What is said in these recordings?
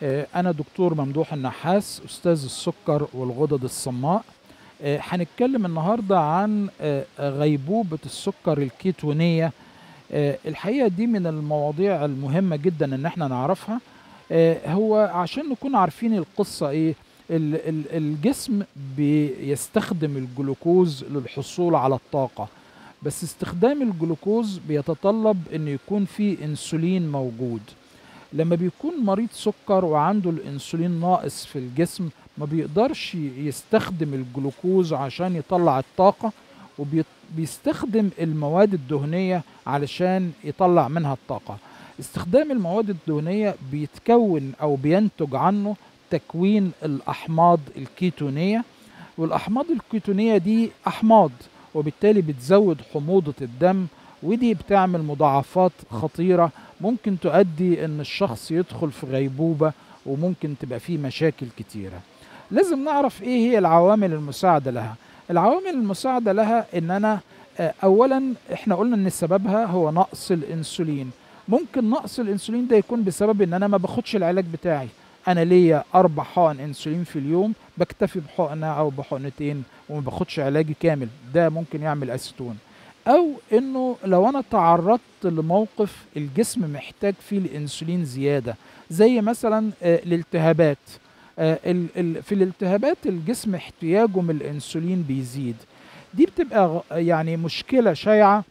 آه، أنا دكتور ممدوح النحاس أستاذ السكر والغدد الصماء آه، هنتكلم النهاردة عن آه، غيبوبة السكر الكيتونية آه، الحقيقة دي من المواضيع المهمة جدا إن احنا نعرفها آه، هو عشان نكون عارفين القصة إيه ال- ال- الجسم بيستخدم الجلوكوز للحصول على الطاقة بس استخدام الجلوكوز بيتطلب ان يكون في انسولين موجود لما بيكون مريض سكر وعنده الانسولين ناقص في الجسم ما بيقدرش يستخدم الجلوكوز عشان يطلع الطاقة وبيستخدم المواد الدهنية علشان يطلع منها الطاقة استخدام المواد الدهنية بيتكون او بينتج عنه تكوين الاحماض الكيتونية والاحماض الكيتونية دي احماض وبالتالي بتزود حموضة الدم ودي بتعمل مضاعفات خطيرة ممكن تؤدي ان الشخص يدخل في غيبوبة وممكن تبقى فيه مشاكل كتيرة لازم نعرف ايه هي العوامل المساعدة لها العوامل المساعدة لها ان انا آه، اولا احنا قلنا ان سببها هو نقص الانسولين ممكن نقص الانسولين ده يكون بسبب ان انا ما باخدش العلاج بتاعي انا ليا اربع حقن انسولين في اليوم بكتفي بحقنه او بحقنتين وما باخدش علاجي كامل ده ممكن يعمل اسيتون او انه لو انا تعرضت لموقف الجسم محتاج فيه الانسولين زياده زي مثلا آه، الالتهابات آه، ال- ال- في الالتهابات الجسم احتياجه من الانسولين بيزيد دي بتبقى غ- يعني مشكله شائعه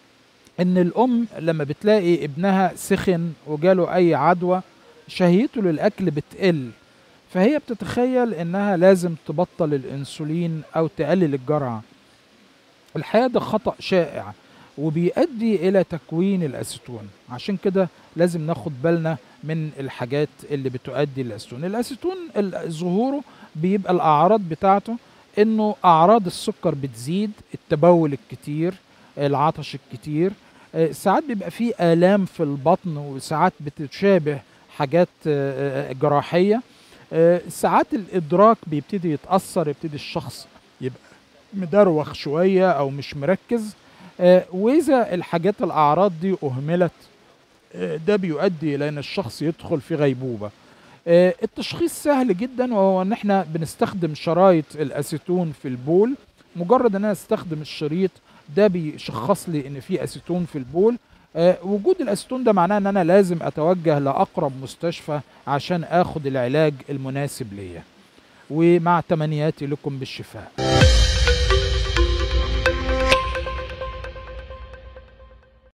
ان الام لما بتلاقي ابنها سخن وجاله اي عدوى شهيته للاكل بتقل فهي بتتخيل انها لازم تبطل الانسولين او تقلل الجرعه الحقيقه ده خطا شائع وبيؤدي الى تكوين الاسيتون عشان كده لازم ناخد بالنا من الحاجات اللي بتؤدي للاسيتون الاسيتون ال- ظهوره بيبقى الاعراض بتاعته انه اعراض السكر بتزيد التبول الكتير العطش الكتير آه، ساعات بيبقى فيه آلام في البطن وساعات بتشابه حاجات آه، آه، جراحية آه، ساعات الإدراك بيبتدي يتأثر يبتدي الشخص يبقى مدروخ شوية أو مش مركز آه، وإذا الحاجات الأعراض دي أهملت آه، ده بيؤدي إلى أن الشخص يدخل في غيبوبة آه، التشخيص سهل جدا وهو ان احنا بنستخدم شرايط الاسيتون في البول مجرد ان انا استخدم الشريط ده بيشخص لي ان في اسيتون في البول آه، وجود الاسيتون ده معناه ان انا لازم اتوجه لاقرب مستشفى عشان اخد العلاج المناسب ليا ومع تمنياتي لكم بالشفاء